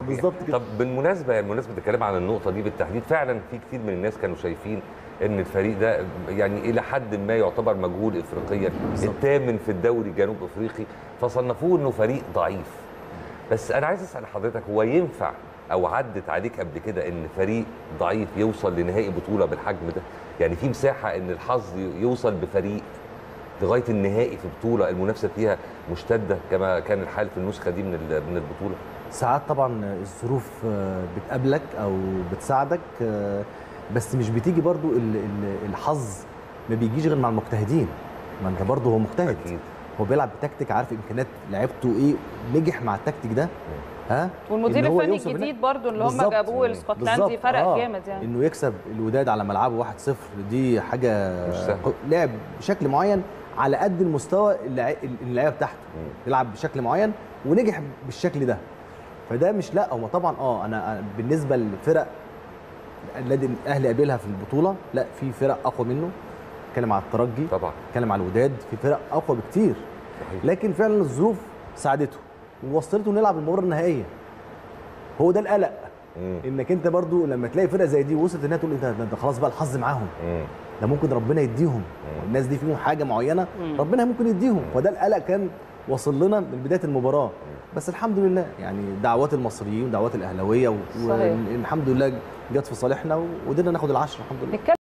بالظبط كده طب بالمناسبه يعني بمناسبه الكلام عن النقطه دي بالتحديد فعلا في كتير من الناس كانوا شايفين ان الفريق ده يعني الى حد ما يعتبر مجهول افريقيا بالظبط. الثامن في الدوري الجنوب افريقي فصنفوه انه فريق ضعيف بس انا عايز اسال حضرتك هو ينفع او عدت عليك قبل كده ان فريق ضعيف يوصل لنهائي بطوله بالحجم ده يعني في مساحه ان الحظ يوصل بفريق لغايه النهائي في بطوله المنافسه فيها مشتده كما كان الحال في النسخه دي من ال- من البطوله ساعات طبعا الظروف آه، بتقابلك او بتساعدك آه، بس مش بتيجي برضو ال- ال- الحظ ما بيجيش غير مع المجتهدين ما انت برضو هو مجتهد اكيد هو بيلعب بتكتيك عارف امكانيات لعيبته ايه نجح مع التكتيك ده ها والمدير إن هو الفني يوصل هناك. الجديد برضو اللي هم بالظبط. جابوه الاسكتلندي بالظبط. فرق آه. جامد يعني انه يكسب الوداد على ملعبه 1-0 دي حاجه مش سهل. لعب بشكل معين على قد المستوى اللعي- اللعيبه بتاعته بيلعب بشكل معين ونجح بالشكل ده فده مش لا هو طبعا اه انا أنا بالنسبه للفرق الذي الاهلي قابلها في البطوله لا في فرق اقوى منه اتكلم على الترجي طبعا اتكلم على الوداد في فرق اقوى بكتير صحيح. لكن فعلا الظروف ساعدته ووصلته نلعب المباراه النهائيه هو ده القلق مم. انك انت برضو لما تلاقي فرقه زي دي وصلت انها تقول انت ده انت خلاص بقى الحظ معاهم مم. ده ممكن ربنا يديهم الناس دي فيهم حاجه معينه ربنا ممكن يديهم فده القلق كان واصل لنا من بدايه المباراه بس الحمد لله يعني دعوات المصريين ودعوات الاهلاويه صحيح. والحمد لله جت في صالحنا وقدرنا ناخد العشره الحمد لله نتكلم